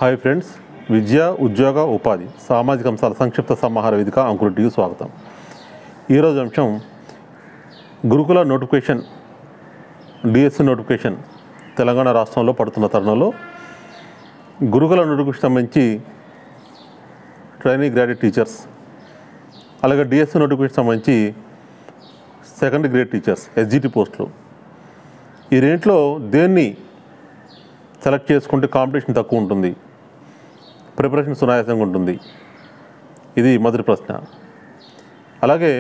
hi friends విద్య ఉద్యోగ ఉపాధి సామాజిక అంశాల సంక్షిప్త సమాహార వేదిక అంకురుటికి స్వాగతం ఈరోజు అంశం గురుకుల నోటిఫికేషన్ డిఎస్సి నోటిఫికేషన్ తెలంగాణ రాష్ట్రంలో పడుతున్న తరుణంలో గురుకుల నోటిఫికేషన్ సంబంధించి ట్రైనింగ్ గ్రాడ్యుయేట్ టీచర్స్ అలాగే డిఎస్సి నోటిఫికేషన్ సంబంధించి సెకండ్ గ్రేడ్ టీచర్స్ ఎస్జిటి పోస్టులు ఈ రెంట్లో దేన్ని సెలెక్ట్ చేసుకుంటే కాంపిటీషన్ తక్కువ ఉంటుంది ప్రిపరేషన్ సునాయాసంగా ఉంటుంది ఇది మొదటి ప్రశ్న అలాగే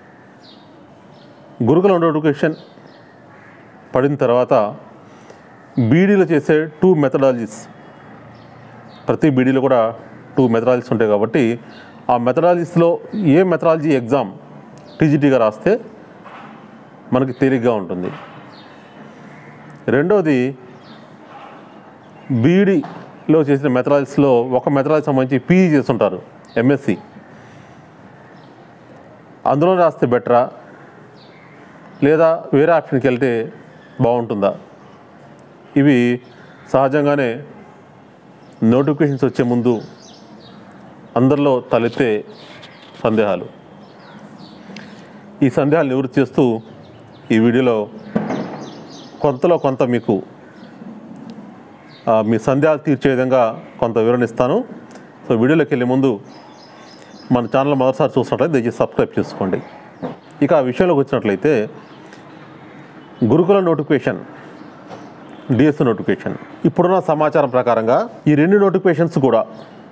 గురుకుల నోటిఫికేషన్ పడిన తర్వాత బీడీలో చేసే టూ మెథడాలజీస్ ప్రతి బీడీలో కూడా టూ మెథడాలజీస్ ఉంటాయి కాబట్టి ఆ మెథడాలజీస్లో ఏ మెథడాలజీ ఎగ్జామ్ టీజీటీగా రాస్తే మనకి తేలిగ్గా ఉంటుంది రెండవది బీఈడిలో చేసిన మెథడాలజీస్లో ఒక మెథడాలజీ సంబంధించి పీజీ చేస్తుంటారు ఎంఎస్సి అందులో రాస్తే బెటరా లేదా వేరే ఆప్షన్కి వెళ్తే బాగుంటుందా ఇవి సహజంగానే నోటిఫికేషన్స్ వచ్చే ముందు అందరిలో తలెత్తే సందేహాలు ఈ సందేహాలు నివృత్తి చేస్తూ ఈ వీడియోలో కొంతలో కొంత మీకు ఆ, మీ సందేహాలు తీర్చే విధంగా కొంత వివరణ ఇస్తాను సో వీడియోలోకి వెళ్ళే ముందు మన ఛానల్ మొదటిసారి చూసినట్లయితే దయచేసి సబ్స్క్రైబ్ చేసుకోండి ఇక ఆ విషయంలోకి వచ్చినట్లయితే గురుకుల నోటిఫికేషన్ డిఎస్ నోటిఫికేషన్ ఇప్పుడున్న సమాచారం ప్రకారంగా ఈ రెండు నోటిఫికేషన్స్ కూడా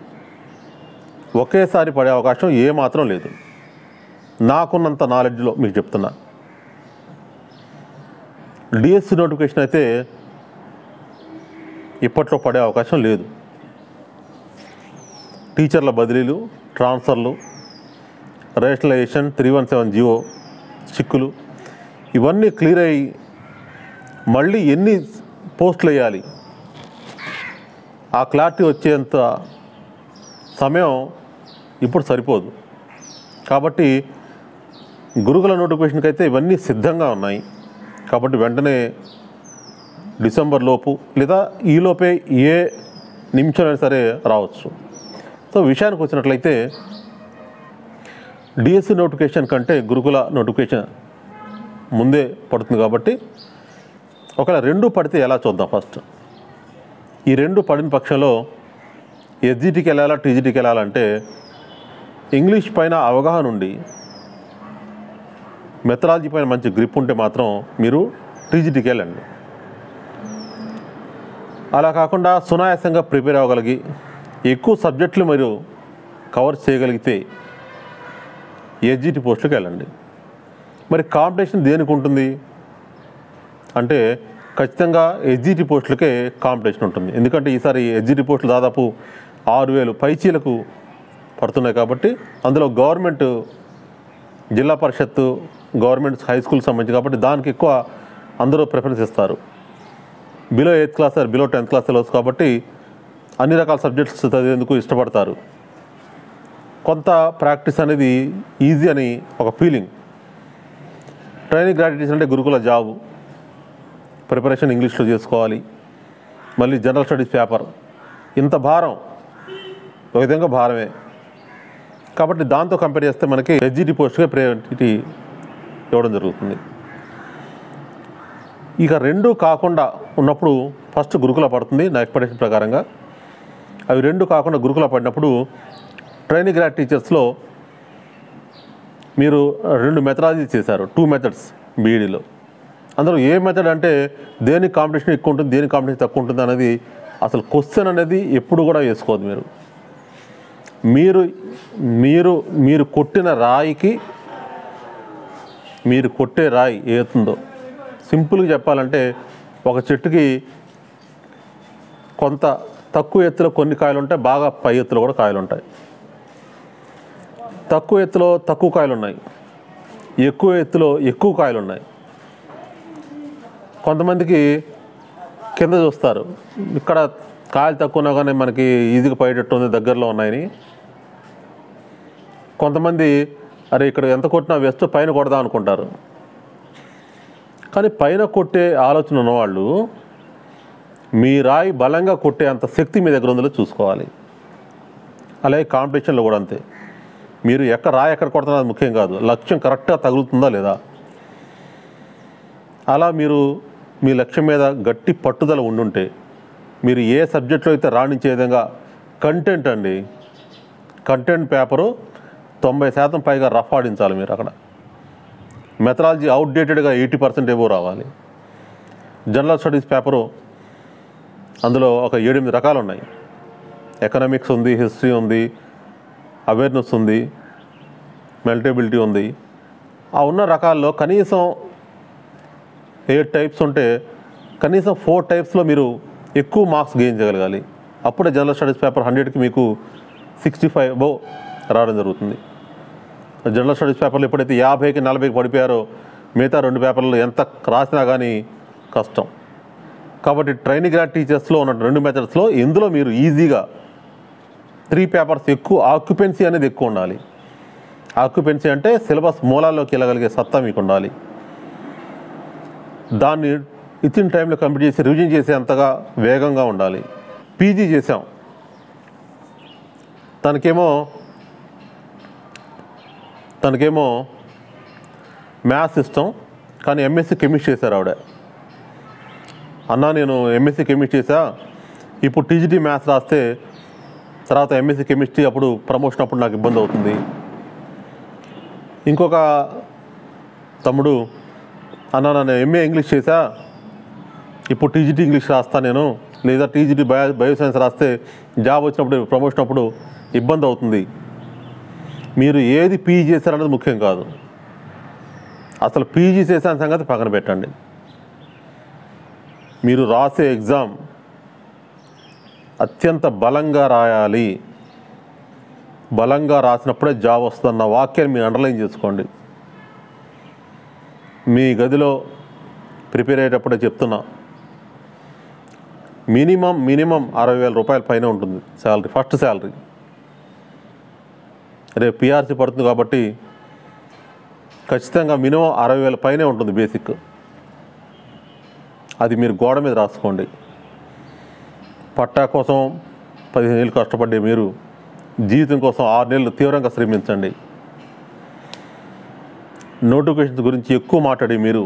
ఒకేసారి పడే అవకాశం ఏమాత్రం లేదు నాకున్నంత నాలెడ్జ్లో మీకు చెప్తున్నా డిఎస్సి నోటిఫికేషన్ అయితే ఇప్పట్లో పడే అవకాశం లేదు టీచర్ల బదిలీలు ట్రాన్స్ఫర్లు rationalisation three one seven GO చిక్కులు ఇవన్నీ క్లియర్ అయ్యి మళ్ళీ ఎన్ని పోస్టులు వేయాలి ఆ క్లారిటీ వచ్చేంత సమయం ఇప్పుడు సరిపోదు కాబట్టి గురుకుల నోటిఫికేషన్కి అయితే ఇవన్నీ సిద్ధంగా ఉన్నాయి కాబట్టి వెంటనే డిసెంబర్ లోపు లేదా ఈలోపే ఏ నిమిషమైనా సరే రావచ్చు సో విషయానికి వచ్చినట్లయితే డిఎస్సి నోటిఫికేషన్ కంటే గురుకుల నోటిఫికేషన్ ముందే పడుతుంది కాబట్టి ఒకవేళ రెండు పడితే ఎలా చూద్దాం ఫస్ట్ ఈ రెండు పడిన పక్షంలో ఎస్జిటికి వెళ్ళాలా టీజీటీకి వెళ్ళాలంటే ఇంగ్లీష్ పైన అవగాహన ఉండి మెథడాలజీ పైన మంచి గ్రిప్ ఉంటే మాత్రం మీరు టీజీటీకి వెళ్ళండి అలా కాకుండా సునాయాసంగా ప్రిపేర్ అవ్వగలిగి ఎక్కువ సబ్జెక్టులు మీరు కవర్ చేయగలిగితే ఎస్జిటి పోస్టులకు వెళ్ళండి మరి కాంపిటీషన్ దేనికి ఉంటుంది అంటే ఖచ్చితంగా ఎస్జిటి పోస్టులకే కాంపిటీషన్ ఉంటుంది ఎందుకంటే ఈసారి ఎస్జిటి పోస్టులు దాదాపు ఆరు వేలు పైచీలకు పడుతున్నాయి కాబట్టి అందులో గవర్నమెంట్ జిల్లా పరిషత్తు గవర్నమెంట్ హై స్కూల్ సంబంధించి కాబట్టి దానికి ఎక్కువ అందరూ ప్రిఫరెన్స్ ఇస్తారు below eighth class or below tenth class వెళ్ళవచ్చు కాబట్టి అన్ని రకాల సబ్జెక్ట్స్ చదివేందుకు ఇష్టపడతారు కొంత ప్రాక్టీస్ అనేది ఈజీ అని ఒక ఫీలింగ్ ట్రైనింగ్ గ్రాడ్యుయేషన్ అంటే గురుకుల జాబ్ ప్రిపరేషన్ ఇంగ్లీష్లో చేసుకోవాలి మళ్ళీ జనరల్ స్టడీస్ పేపర్ ఇంత భారం ఒక విధంగా భారమే కాబట్టి దాంతో కంపేర్ చేస్తే మనకి హెచ్జిటి పోస్ట్గా ప్రయారిటీ ఇవ్వడం జరుగుతుంది ఇక రెండు కాకుండా ఉన్నప్పుడు ఫస్ట్ గురుకుల పడుతుంది నా ఎక్స్పెక్టేషన్ ప్రకారంగా అవి రెండు కాకుండా గురుకుల పడినప్పుడు ట్రైనింగ్ గ్రాడ్ టీచర్స్లో మీరు రెండు మెథడాలజీ చేశారు టూ మెథడ్స్ బీఈడీలో అందులో ఏ మెథడ్ అంటే దేని కాంపిటీషన్ ఎక్కువ ఉంటుంది దేని కాంపిటీషన్ తక్కువ ఉంటుంది అనేది అసలు క్వశ్చన్ అనేది ఎప్పుడు కూడా వేసుకోవద్దు మీరు మీరు మీరు మీరు కొట్టిన రాయికి మీరు కొట్టే రాయి ఏతుందో సింపుల్గా చెప్పాలంటే ఒక చెట్టుకి కొంత తక్కువ ఎత్తులో కొన్ని కాయలు ఉంటాయి బాగా పై ఎత్తులో కూడా కాయలు ఉంటాయి తక్కువ ఎత్తులో తక్కువ కాయలు ఉన్నాయి ఎక్కువ ఎత్తులో ఎక్కువ కాయలు ఉన్నాయి కొంతమందికి కింద చూస్తారు ఇక్కడ కాయలు తక్కువ ఉన్నా కానీ మనకి ఈజీగా పడేటట్టు ఉంది దగ్గరలో ఉన్నాయని కొంతమంది అరే ఇక్కడ ఎంత కొట్టినా వేస్ట్ పైన కొడదాం అనుకుంటారు కానీ పైన కొట్టే ఆలోచన ఉన్నవాళ్ళు మీ రాయి బలంగా కొట్టే అంత శక్తి మీ దగ్గర ఉందో చూసుకోవాలి అలాగే కాంపిటీషన్లో కూడా అంతే మీరు ఎక్కడ రాయి ఎక్కడ కొడుతున్నది ముఖ్యం కాదు లక్ష్యం కరెక్ట్గా తగులుతుందా లేదా అలా మీరు మీ లక్ష్యం మీద గట్టి పట్టుదల ఉండుంటే మీరు ఏ సబ్జెక్ట్లో అయితే రాణించే విధంగా కంటెంట్ అండి కంటెంట్ పేపరు తొంభై శాతం పైగా రఫ్ ఆడించాలి మీరు అక్కడ మెథడాలజీ అవుట్డేటెడ్గా ఎయిటీ పర్సెంట్ ఏవో రావాలి జనరల్ స్టడీస్ పేపరు అందులో ఒక ఏడెనిమిది రకాలు ఉన్నాయి ఎకనామిక్స్ ఉంది హిస్టరీ ఉంది అవేర్నెస్ ఉంది మెల్టబిలిటీ ఉంది ఆ ఉన్న రకాల్లో కనీసం ఎయిట్ టైప్స్ ఉంటే కనీసం ఫోర్ టైప్స్లో మీరు ఎక్కువ మార్క్స్ గెయిన్ చేయగలగాలి అప్పుడే జనరల్ స్టడీస్ పేపర్ హండ్రెడ్కి మీకు సిక్స్టీ ఫైవ్ బో రావడం జరుగుతుంది జనరల్ స్టడీస్ పేపర్లు ఎప్పుడైతే యాభైకి నలభైకి పడిపోయారో మిగతా రెండు పేపర్లు ఎంత రాసినా కానీ కష్టం కాబట్టి ట్రైనింగ్ గ్రాడ్ టీచర్స్లో ఉన్న రెండు మెథడ్స్లో ఇందులో మీరు ఈజీగా త్రీ పేపర్స్ ఎక్కువ ఆక్యుపెన్సీ అనేది ఎక్కువ ఉండాలి ఆక్యుపెన్సీ అంటే సిలబస్ మూలాల్లోకి వెళ్ళగలిగే సత్తా మీకు ఉండాలి దాన్ని ఇచ్చిన టైంలో కంప్లీట్ చేసి రివిజన్ చేసేంతగా వేగంగా ఉండాలి పీజీ చేసాం తనకేమో తనకేమో మ్యాథ్స్ ఇష్టం కానీ ఎంఎస్సి కెమిస్ట్రీ చేశారు ఆవిడ అన్నా నేను ఎంఎస్సి కెమిస్ట్రీ చేసా ఇప్పుడు టీజీటీ మ్యాథ్స్ రాస్తే తర్వాత ఎంఎస్సి కెమిస్ట్రీ అప్పుడు ప్రమోషన్ అప్పుడు నాకు ఇబ్బంది అవుతుంది ఇంకొక తమ్ముడు అన్న నేను ఎంఏ ఇంగ్లీష్ చేసా ఇప్పుడు టీజీటీ ఇంగ్లీష్ రాస్తా నేను లేదా టీజీటీ బయో బయోసైన్స్ రాస్తే జాబ్ వచ్చినప్పుడు ప్రమోషన్ అప్పుడు ఇబ్బంది అవుతుంది మీరు ఏది పీజీ చేశారన్నది ముఖ్యం కాదు అసలు పీజీ చేసిన సంగతి పక్కన పెట్టండి మీరు రాసే ఎగ్జామ్ అత్యంత బలంగా రాయాలి బలంగా రాసినప్పుడే జాబ్ వస్తుందన్న వాక్యాన్ని మీరు అండర్లైన్ చేసుకోండి మీ గదిలో ప్రిపేర్ అయ్యేటప్పుడే చెప్తున్నా మినిమం మినిమం అరవై వేల రూపాయల పైన ఉంటుంది శాలరీ ఫస్ట్ శాలరీ రేపు పిఆర్సీ పడుతుంది కాబట్టి ఖచ్చితంగా మినిమం అరవై వేల పైనే ఉంటుంది బేసిక్ అది మీరు గోడ మీద రాసుకోండి పట్టా కోసం పదిహేను ఏళ్ళు కష్టపడ్డే మీరు జీవితం కోసం ఆరు నెలలు తీవ్రంగా శ్రమించండి నోటిఫికేషన్స్ గురించి ఎక్కువ మాట్లాడి మీరు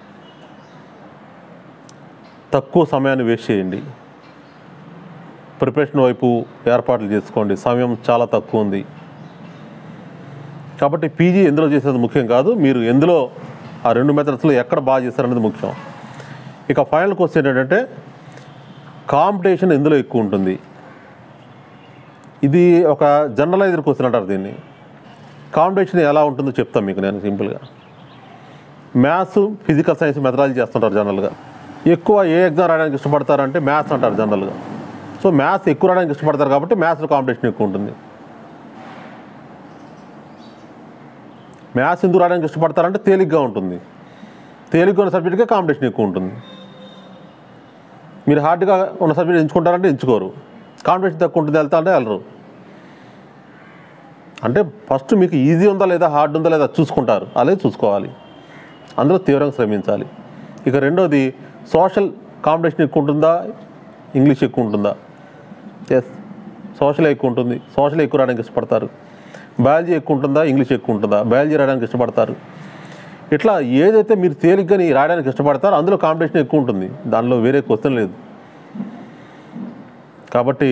తక్కువ సమయాన్ని వేస్ట్ చేయండి ప్రిపరేషన్ వైపు ఏర్పాట్లు చేసుకోండి సమయం చాలా తక్కువ ఉంది కాబట్టి పీజీ ఎందులో చేసేది ముఖ్యం కాదు మీరు ఎందులో ఆ రెండు మెథడ్స్లో ఎక్కడ బాగా చేస్తారనేది ముఖ్యం ఇక ఫైనల్ క్వశ్చన్ ఏంటంటే కాంపిటీషన్ ఎందులో ఎక్కువ ఉంటుంది ఇది ఒక జనరలైజ్డ్ క్వశ్చన్ అంటారు దీన్ని కాంపిటీషన్ ఎలా ఉంటుందో చెప్తాను మీకు నేను సింపుల్గా మ్యాథ్స్ ఫిజికల్ సైన్స్ మెథడాలజీ చేస్తుంటారు జనరల్గా ఎక్కువ ఏ ఎగ్జామ్ రాయడానికి ఇష్టపడతారంటే మ్యాథ్స్ అంటారు జనరల్గా సో మ్యాథ్స్ ఎక్కువ రాయడానికి ఇష్టపడతారు కాబట్టి మ్యాథ్స్లో కాంపిటీషన్ ఎక్కువ ఉంటుంది మ్యాథ్స్ ఎందుకు రాయడానికి ఇష్టపడతారంటే తేలిగ్గా ఉంటుంది తేలిగ్గా ఉన్న సబ్జెక్ట్గా కాంపిటీషన్ ఎక్కువ ఉంటుంది మీరు హార్డ్గా ఉన్న సబ్జెక్ట్ ఎంచుకుంటారంటే ఎంచుకోరు కాంపిటీషన్ తక్కువ ఉంటుంది వెళ్తా అంటే వెళ్ళరు అంటే ఫస్ట్ మీకు ఈజీ ఉందా లేదా హార్డ్ ఉందా లేదా చూసుకుంటారు అలాగే చూసుకోవాలి అందులో తీవ్రంగా శ్రమించాలి ఇక రెండోది సోషల్ కాంపిటీషన్ ఎక్కువ ఉంటుందా ఇంగ్లీష్ ఎక్కువ ఉంటుందా ఎస్ సోషల్ ఎక్కువ ఉంటుంది సోషల్ ఎక్కువ రావడానికి ఇష్టపడతారు బయాలజీ ఎక్కువ ఉంటుందా ఇంగ్లీష్ ఎక్కువ ఉంటుందా బయాలజీ రాయడానికి ఇష్టపడతారు ఇట్లా ఏదైతే మీరు తేలిగ్గా రాయడానికి ఇష్టపడతారో అందులో కాంపిటీషన్ ఎక్కువ ఉంటుంది దానిలో వేరే క్వశ్చన్ లేదు కాబట్టి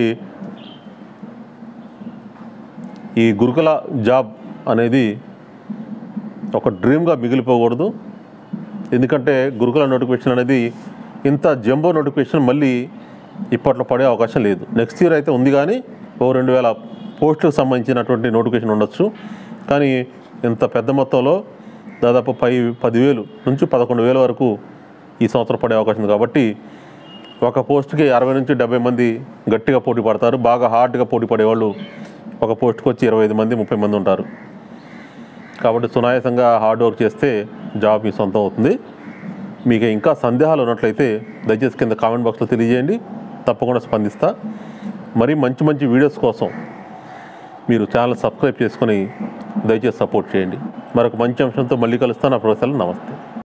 ఈ గురుకుల జాబ్ అనేది ఒక డ్రీమ్గా మిగిలిపోకూడదు ఎందుకంటే గురుకుల నోటిఫికేషన్ అనేది ఇంత జంబో నోటిఫికేషన్ మళ్ళీ ఇప్పట్లో పడే అవకాశం లేదు నెక్స్ట్ ఇయర్ అయితే ఉంది కానీ ఓ రెండు వేల పోస్టులకు సంబంధించినటువంటి నోటిఫికేషన్ ఉండొచ్చు కానీ ఇంత పెద్ద మొత్తంలో దాదాపు పై పదివేలు నుంచి పదకొండు వేల వరకు ఈ సంవత్సరం పడే అవకాశం ఉంది కాబట్టి ఒక పోస్ట్కి అరవై నుంచి డెబ్బై మంది గట్టిగా పోటీ పడతారు బాగా హార్డ్గా పోటీ పడేవాళ్ళు ఒక పోస్ట్కి వచ్చి ఇరవై ఐదు మంది ముప్పై మంది ఉంటారు కాబట్టి సునాయాసంగా హార్డ్ వర్క్ చేస్తే జాబ్ మీ సొంతం అవుతుంది మీకు ఇంకా సందేహాలు ఉన్నట్లయితే దయచేసి కింద కామెంట్ బాక్స్లో తెలియజేయండి తప్పకుండా స్పందిస్తా మరి మంచి మంచి వీడియోస్ కోసం మీరు ఛానల్ సబ్స్క్రైబ్ చేసుకొని దయచేసి సపోర్ట్ చేయండి మరొక మంచి అంశంతో మళ్ళీ కలుస్తాను నా ప్రొఫెసర్ నమస్తే